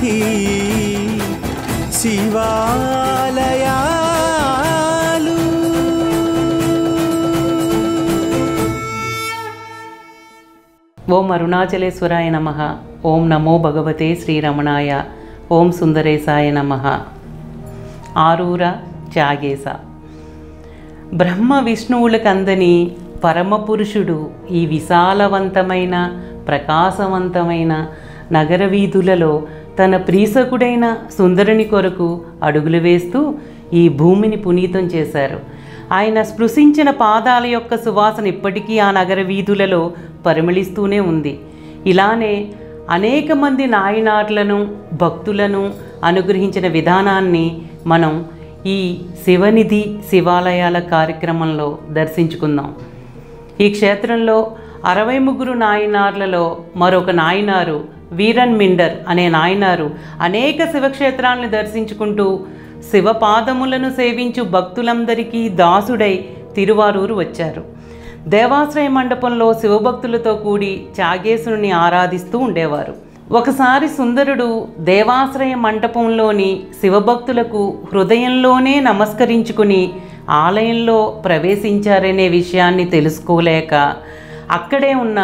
సన్నిధి శివాలయాలు ఓం అరుణాచలేశ్వరాయ నమ ఓం నమో భగవతే శ్రీరమణాయ ఓం సుందరేశాయ నమ ఆరూర త్యాగేశ బ్రహ్మ విష్ణువులకందని పరమపురుషుడు ఈ విశాలవంతమైన ప్రకాశవంతమైన నగర వీధులలో తన ప్రీసకుడైన సుందరుని కొరకు అడుగులు వేస్తూ ఈ భూమిని పునీతం చేశారు ఆయన స్పృశించిన పాదాల యొక్క సువాసన ఇప్పటికీ ఆ నగర వీధులలో పరిమళిస్తూనే ఉంది ఇలానే అనేక మంది నాయనార్లను భక్తులను అనుగ్రహించిన విధానాన్ని మనం ఈ శివనిధి శివాలయాల కార్యక్రమంలో దర్శించుకుందాం ఈ క్షేత్రంలో అరవై ముగ్గురు నాయనార్లలో మరొక నాయనారు వీరన్ మిండర్ అనే నాయనారు అనేక శివక్షేత్రాలను దర్శించుకుంటూ శివపాదములను సేవించు భక్తులందరికీ దాసుడై తిరువారూరు వచ్చారు దేవాశ్రయ మండపంలో శివభక్తులతో కూడి చాగేశుని ఆరాధిస్తూ ఉండేవారు ఒకసారి సుందరుడు దేవాశ్రయ మంటపంలోని శివభక్తులకు హృదయంలోనే నమస్కరించుకుని ఆలయంలో ప్రవేశించారనే విషయాన్ని తెలుసుకోలేక అక్కడే ఉన్న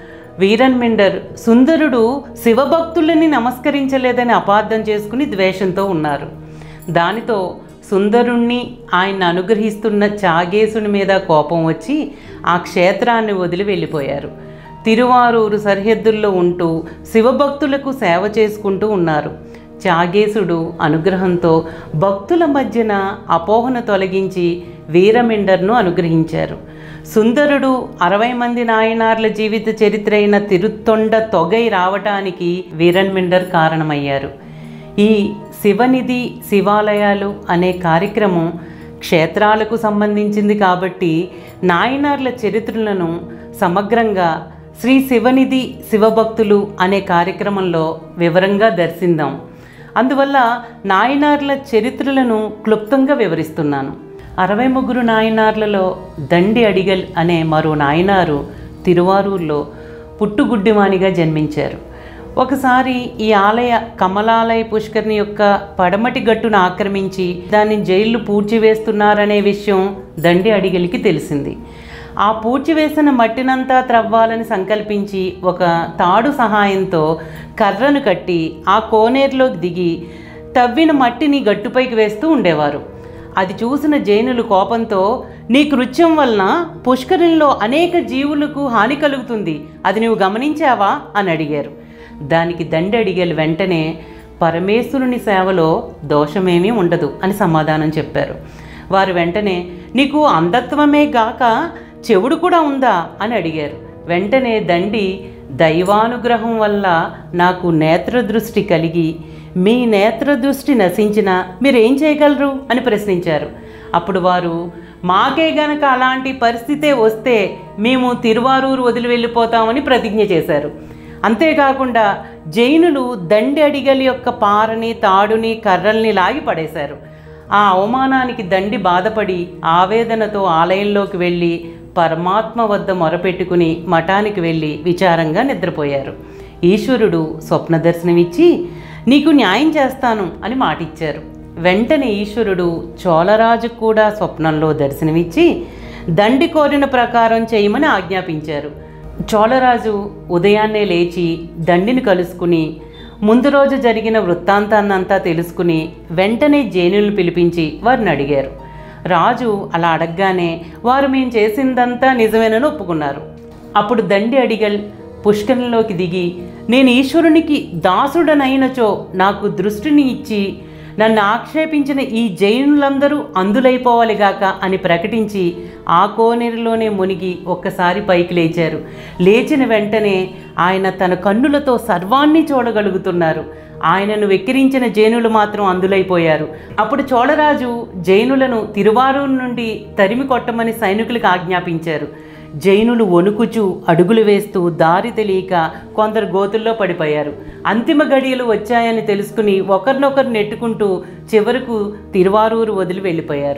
వీరన్ మిండర్ సుందరుడు శివభక్తులని నమస్కరించలేదని అపార్థం చేసుకుని ద్వేషంతో ఉన్నారు దానితో సుందరుణ్ణి ఆయన అనుగ్రహిస్తున్న చాగేశుని మీద కోపం వచ్చి ఆ క్షేత్రాన్ని వదిలి వెళ్ళిపోయారు తిరువారూరు సరిహద్దుల్లో ఉంటూ శివభక్తులకు సేవ చేసుకుంటూ ఉన్నారు చాగేశుడు అనుగ్రహంతో భక్తుల మధ్యన అపోహను తొలగించి వీరమిండర్ను అనుగ్రహించారు సుందరుడు అరవై మంది నాయనార్ల జీవిత చరిత్ర అయిన తిరుత్తొండ తొగై రావటానికి వీరన్మిండర్ కారణమయ్యారు ఈ శివనిధి శివాలయాలు అనే కార్యక్రమం క్షేత్రాలకు సంబంధించింది కాబట్టి నాయనార్ల చరిత్రలను సమగ్రంగా శ్రీ శివనిధి శివభక్తులు అనే కార్యక్రమంలో వివరంగా దర్శిందాం అందువల్ల నాయనార్ల చరిత్రలను క్లుప్తంగా వివరిస్తున్నాను అరవై ముగ్గురు నాయనార్లలో దండి అడిగల్ అనే మరో నాయనారు తిరువారూర్లో పుట్టుగుడ్డివానిగా జన్మించారు ఒకసారి ఈ ఆలయ కమలాలయ పుష్కరిణి యొక్క పడమటి గట్టును ఆక్రమించి దాన్ని జైలు పూడ్చివేస్తున్నారనే విషయం దండి అడిగలికి తెలిసింది ఆ పూడ్చివేసిన మట్టినంతా త్రవ్వాలని సంకల్పించి ఒక తాడు సహాయంతో కర్రను కట్టి ఆ కోనేరులోకి దిగి తవ్విన మట్టిని గట్టుపైకి వేస్తూ ఉండేవారు అది చూసిన జైనులు కోపంతో నీ కృత్యం వలన పుష్కరిణిలో అనేక జీవులకు హాని కలుగుతుంది అది నువ్వు గమనించావా అని అడిగారు దానికి దండి అడిగేలు వెంటనే పరమేశ్వరుని సేవలో దోషమేమీ ఉండదు అని సమాధానం చెప్పారు వారు వెంటనే నీకు అంధత్వమే గాక చెవుడు కూడా ఉందా అని అడిగారు వెంటనే దండి దైవానుగ్రహం వల్ల నాకు నేత్రదృష్టి కలిగి మీ నేత్రదృష్టి నశించిన మీరేం చేయగలరు అని ప్రశ్నించారు అప్పుడు వారు మాకే గనక అలాంటి పరిస్థితే వస్తే మేము తిరువారూరు వదిలి వెళ్ళిపోతామని ప్రతిజ్ఞ చేశారు అంతేకాకుండా జైనులు దండి అడిగలి యొక్క పారని తాడుని కర్రల్ని లాగి పడేశారు ఆ అవమానానికి దండి బాధపడి ఆవేదనతో ఆలయంలోకి వెళ్ళి పరమాత్మ వద్ద మొరపెట్టుకుని మఠానికి వెళ్ళి విచారంగా నిద్రపోయారు ఈశ్వరుడు స్వప్న దర్శనమిచ్చి నీకు న్యాయం చేస్తాను అని మాటిచ్చారు వెంటనే ఈశ్వరుడు చోళరాజుకు కూడా స్వప్నంలో దర్శనమిచ్చి దండి కోరిన ప్రకారం చేయమని ఆజ్ఞాపించారు చోళరాజు ఉదయాన్నే లేచి దండిని కలుసుకుని ముందు రోజు జరిగిన వృత్తాంతాన్నంతా తెలుసుకుని వెంటనే జైనులను పిలిపించి వారిని అడిగారు రాజు అలా అడగగానే వారు మేము చేసిందంతా నిజమేనని ఒప్పుకున్నారు అప్పుడు దండి అడిగల్ పుష్కరంలోకి దిగి నేను ఈశ్వరునికి దాసుడనైనచో నాకు దృష్టిని ఇచ్చి నన్ను ఆక్షేపించిన ఈ జైనులందరూ అందులైపోవాలిగాక అని ప్రకటించి ఆ కోనేరులోనే మునిగి ఒక్కసారి పైకి లేచారు లేచిన వెంటనే ఆయన తన కన్నులతో సర్వాన్ని చూడగలుగుతున్నారు ఆయనను వెక్కిరించిన జైనులు మాత్రం అందులైపోయారు అప్పుడు చోళరాజు జైనులను తిరువారూరు నుండి తరిమి కొట్టమని సైనికులకు ఆజ్ఞాపించారు జైనులు వణుకుచు అడుగులు వేస్తూ దారి తెలియక కొందరు గోతుల్లో పడిపోయారు అంతిమ గడియలు వచ్చాయని తెలుసుకుని ఒకరినొకరు నెట్టుకుంటూ చివరకు తిరువారూరు వదిలి వెళ్ళిపోయారు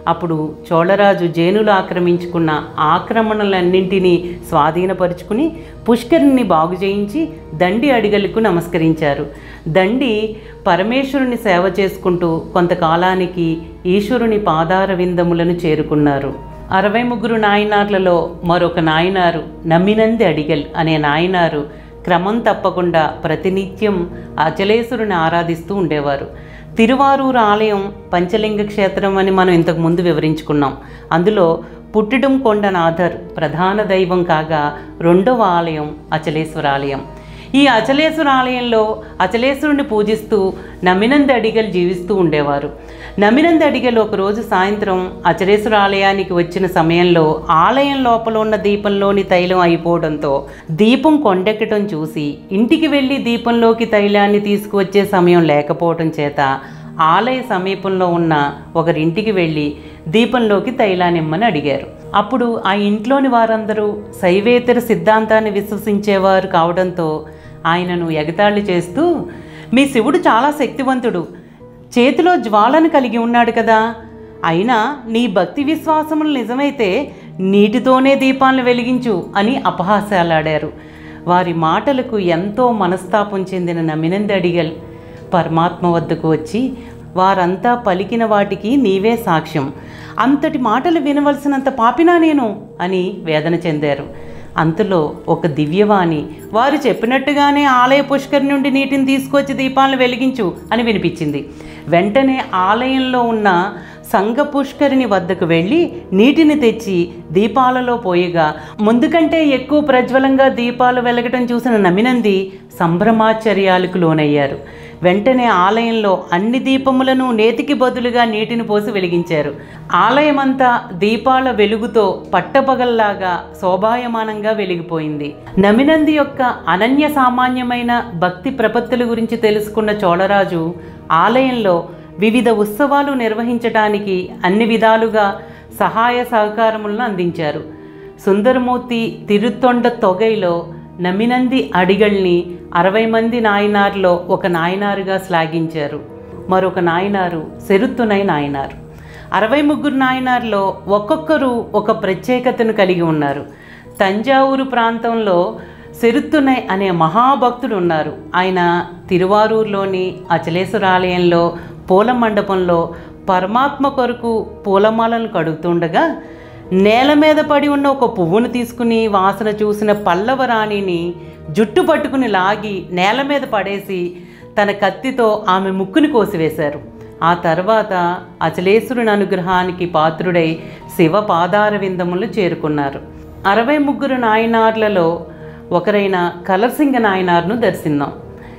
అప్పుడు చోళరాజు జేనులు ఆక్రమించుకున్న ఆక్రమణలన్నింటినీ స్వాధీనపరుచుకుని పుష్కరిని బాగు చేయించి దండి అడిగలకు నమస్కరించారు దండి పరమేశ్వరుని సేవ చేసుకుంటూ కొంతకాలానికి ఈశ్వరుని పాదార విందములను చేరుకున్నారు అరవై ముగ్గురు నాయనార్లలో మరొక నాయనారు నమ్మినంది అడిగల్ అనే నాయనారు క్రమం తప్పకుండా ప్రతినిత్యం అచలేశ్వరుని ఆరాధిస్తూ ఉండేవారు తిరువారూరు ఆలయం పంచలింగ క్షేత్రం అని మనం ఇంతకు ముందు వివరించుకున్నాం అందులో పుట్టిడం కొండనాథర్ ప్రధాన దైవం కాగా రెండవ ఆలయం అచలేశ్వర ఆలయం ఈ అచలేశ్వర ఆలయంలో అచలేశ్వరుని పూజిస్తూ నమినంది అడిగలు జీవిస్తూ ఉండేవారు నమినంది అడిగలు ఒకరోజు సాయంత్రం అచలేశ్వర ఆలయానికి వచ్చిన సమయంలో ఆలయం లోపల ఉన్న దీపంలోని తైలం అయిపోవడంతో దీపం కొండెక్కటం చూసి ఇంటికి వెళ్ళి దీపంలోకి తైలాన్ని తీసుకువచ్చే సమయం లేకపోవడం చేత ఆలయ సమీపంలో ఉన్న ఒకరింటికి వెళ్ళి దీపంలోకి తైలానిమ్మని అడిగారు అప్పుడు ఆ ఇంట్లోని వారందరూ శైవేతర సిద్ధాంతాన్ని విశ్వసించేవారు కావడంతో ఆయనను ఎగతాళి చేస్తూ మీ శివుడు చాలా శక్తివంతుడు చేతిలో జ్వాలను కలిగి ఉన్నాడు కదా అయినా నీ భక్తి విశ్వాసములు నిజమైతే నీటితోనే దీపాలను వెలిగించు అని అపహాస్యాలాడారు వారి మాటలకు ఎంతో మనస్తాపం చెందిన నమినంది అడిగల్ పరమాత్మ వద్దకు వచ్చి వారంతా పలికిన వాటికి నీవే సాక్ష్యం అంతటి మాటలు వినవలసినంత పాపినా నేను అని వేదన చెందారు అంతలో ఒక దివ్యవాణి వారు చెప్పినట్టుగానే ఆలయ పుష్కరి నుండి నీటిని తీసుకొచ్చి దీపాలను వెలిగించు అని వినిపించింది వెంటనే ఆలయంలో ఉన్న సంఘ పుష్కరిని వద్దకు వెళ్ళి నీటిని తెచ్చి దీపాలలో పోయగా ముందు కంటే ఎక్కువ ప్రజ్వలంగా దీపాలు వెలగటం చూసిన నమినంది సంభ్రమాచర్యాలకు లోనయ్యారు వెంటనే ఆలయంలో అన్ని దీపములను నేతికి బదులుగా నీటిని పోసి వెలిగించారు ఆలయమంతా దీపాల వెలుగుతో పట్టపగల్లాగా శోభాయమానంగా వెలిగిపోయింది నమినంది యొక్క అనన్య సామాన్యమైన భక్తి ప్రపత్తుల గురించి తెలుసుకున్న చోళరాజు ఆలయంలో వివిధ ఉత్సవాలు నిర్వహించడానికి అన్ని విధాలుగా సహాయ సహకారములను అందించారు సుందరమూర్తి తిరుతొండ తొగైలో నమినంది అడిగల్ని అరవై మంది నాయనార్లో ఒక నాయనారుగా శ్లాఘించారు మరొక నాయనారు సెరుత్తునై నాయనారు అరవై ముగ్గురు నాయనార్లో ఒక్కొక్కరు ఒక ప్రత్యేకతను కలిగి ఉన్నారు తంజావూరు ప్రాంతంలో సెరుత్తునై అనే మహాభక్తుడు ఉన్నారు ఆయన తిరువారూరులోని అచలేశ్వరాలయంలో పూల మండపంలో పరమాత్మ కొరకు పూలమాలను కడుగుతుండగా నేల మీద పడి ఉన్న ఒక పువ్వును తీసుకుని వాసన చూసిన పల్లవ రాణిని జుట్టు పట్టుకుని లాగి నేల మీద పడేసి తన కత్తితో ఆమె ముక్కుని కోసివేశారు ఆ తర్వాత అచలేశ్వరుని అనుగ్రహానికి పాత్రుడై శివ పాదార విందములు చేరుకున్నారు అరవై ముగ్గురు నాయనార్లలో ఒకరైన కలర్సింగ నాయనార్ను దర్శిందాం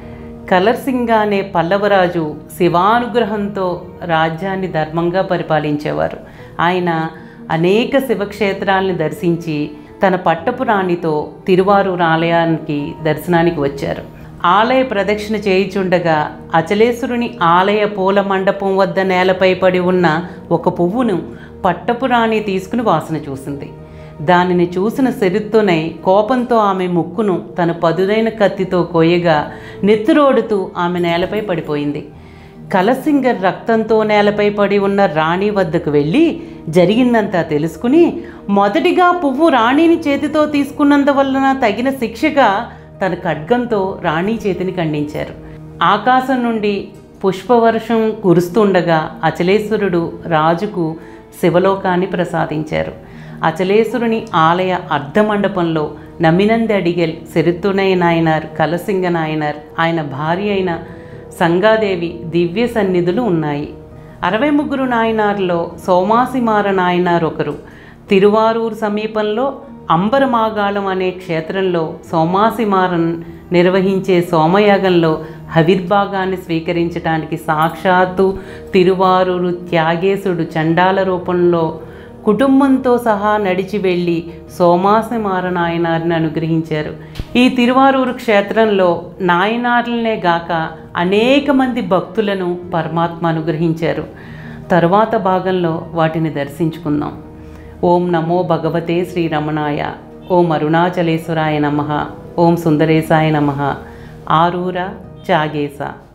కలర్సింగ అనే పల్లవరాజు శివానుగ్రహంతో రాజ్యాన్ని ధర్మంగా పరిపాలించేవారు ఆయన అనేక శివక్షేత్రాలను దర్శించి తన పట్టపు రాణితో తిరువారూరు ఆలయానికి దర్శనానికి వచ్చారు ఆలయ ప్రదక్షిణ చేయుచుండగా అచలేశ్వరుని ఆలయ పూల మండపం వద్ద నేలపై పడి ఉన్న ఒక పువ్వును పట్టపు రాణి తీసుకుని వాసన చూసింది దానిని చూసిన సెరుత్తోనై కోపంతో ఆమె ముక్కును తన పదునైన కత్తితో కోయగా నెత్తురోడుతూ ఆమె నేలపై పడిపోయింది కలసింగర్ రక్తంతో నేలపై పడి ఉన్న రాణి వద్దకు వెళ్ళి జరిగిందంతా తెలుసుకుని మొదటిగా పువ్వు రాణిని చేతితో తీసుకున్నందువలన తగిన శిక్షగా తన ఖడ్గంతో రాణి చేతిని ఖండించారు ఆకాశం నుండి పుష్పవర్షం కురుస్తుండగా అచలేశ్వరుడు రాజుకు శివలోకాన్ని ప్రసాదించారు అచలేశ్వరుని ఆలయ అర్ధమండపంలో నమినంది అడిగెల్ సెరుత్తునై నాయనార్ కలసింగ నాయనార్ ఆయన భార్య అయిన సంగాదేవి దివ్య సన్నిధులు ఉన్నాయి అరవై ముగ్గురు నాయనార్లో సోమాసిమార నాయనార్ ఒకరు తిరువారూరు సమీపంలో అంబరమాగాళం అనే క్షేత్రంలో సోమాసిమారన్ నిర్వహించే సోమయాగంలో హవిర్భాగాన్ని స్వీకరించడానికి సాక్షాత్తు తిరువారూరు త్యాగేశుడు చండాల రూపంలో కుటుంబంతో సహా నడిచి వెళ్ళి సోమాసి నాయనారిని అనుగ్రహించారు ఈ తిరువారూరు క్షేత్రంలో నాయనార్లనే గాక అనేక మంది భక్తులను పరమాత్మ అనుగ్రహించారు తరువాత భాగంలో వాటిని దర్శించుకుందాం ఓం నమో భగవతే శ్రీరమణాయ ఓం అరుణాచలేశ్వరాయ నమ ఓం సుందరేశాయ నమ ఆరూర చాగేశ